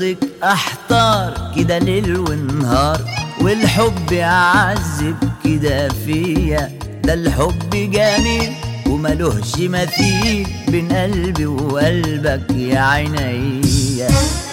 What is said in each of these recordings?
يرضيك احتار كده ليل ونهار والحب يعذب كده فيا ده الحب جميل وملوهش مثيل بين قلبي وقلبك يا عينيا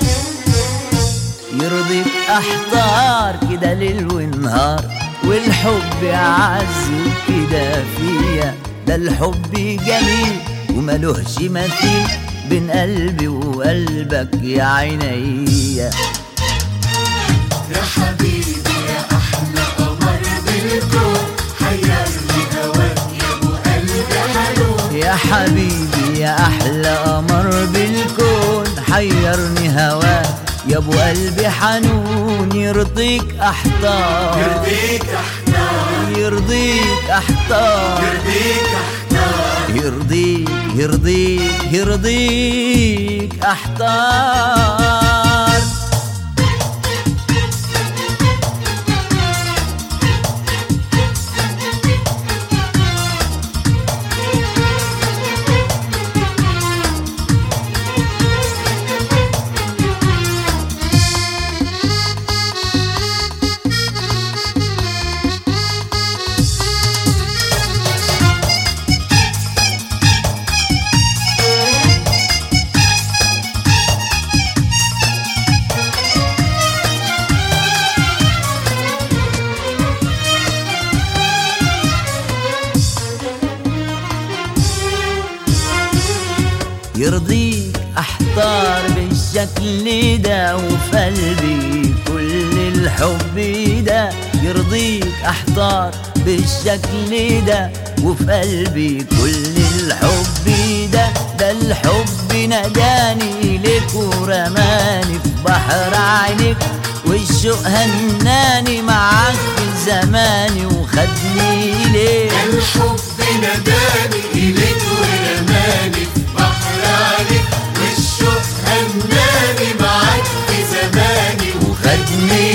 يرضيك احتار كده ليل ونهار والحب يعذب كده فيا ده الحب جميل وملوهش مثيل بين قلبي وقلبك يا عينيا يا حبيبي يا أحلى قمر بالكون حيرني هواك يا أبو قلبي حنون يا حبيبي يا احلى قمر بالكون حيرني هواك يا ابو قلبي حنون يرضيك احتار يرضيك أحتار يرضيك احتار يرضيك أحتار يرضيك يرضيك يرضيك احتار يرضيك احتار بالشكل ده وفي قلبي كل الحب ده يرضيك احتار بالشكل ده وفي قلبي كل الحب ده ده الحب ناداني لك ورماني في بحر عينك والشوق هناني معاك في زماني وخدني ليك الحب ناداني إليك ورماني في بحر عليك والشوق هناني معاك في زماني خدني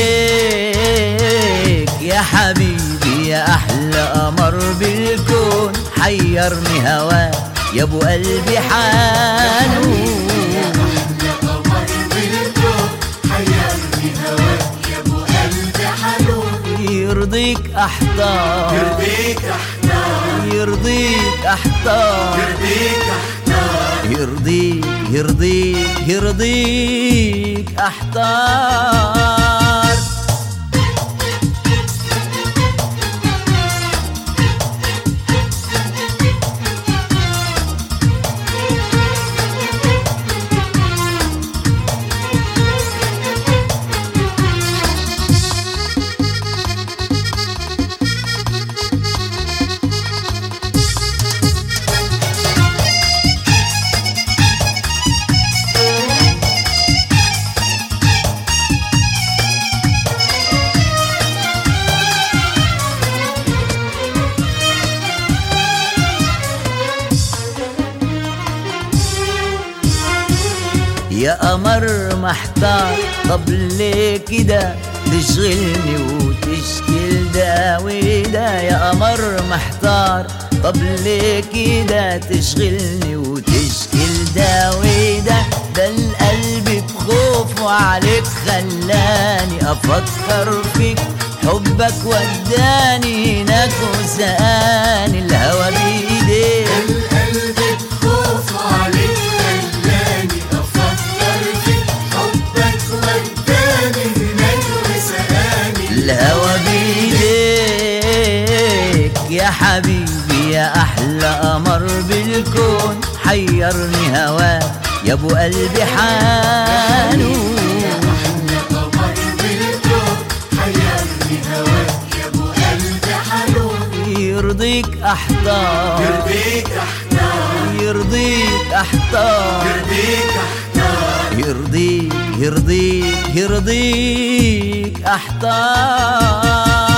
ليك يا حبيبي يا احلى قمر بالكون حيرني هواك يا ابو قلبي حنون أحلى قمر بالكون حيرني هواك يا أبو قلبي حنون يرضيك احتار يرضيك أحتار يرضيك احتار يرضيك أحتار يرضيك يرضيك يرضيك احتار يا قمر محتار طب ليه كده تشغلني وتشكل ده وده يا قمر محتار طب ليه كده تشغلني وتشكل ده وده ده القلب بخوفه عليك خلاني افكر فيك حبك وداني هناك وسقاني الهوى بايديك القلب بخوف عليك خلاني افكر فيك حبك وداني هناك وسقاني الهوى بايديك يا حبيبي يا احلى قمر بالكون حيرني هواك يا ابو قلبي حنون احلى قمر بالكون حيرني هواك يا ابو قلبي حنون يرضيك احتار يرضيك احتار يرضيك احتار يرضيك احتار يرضيك يرضيك يرضيك احتار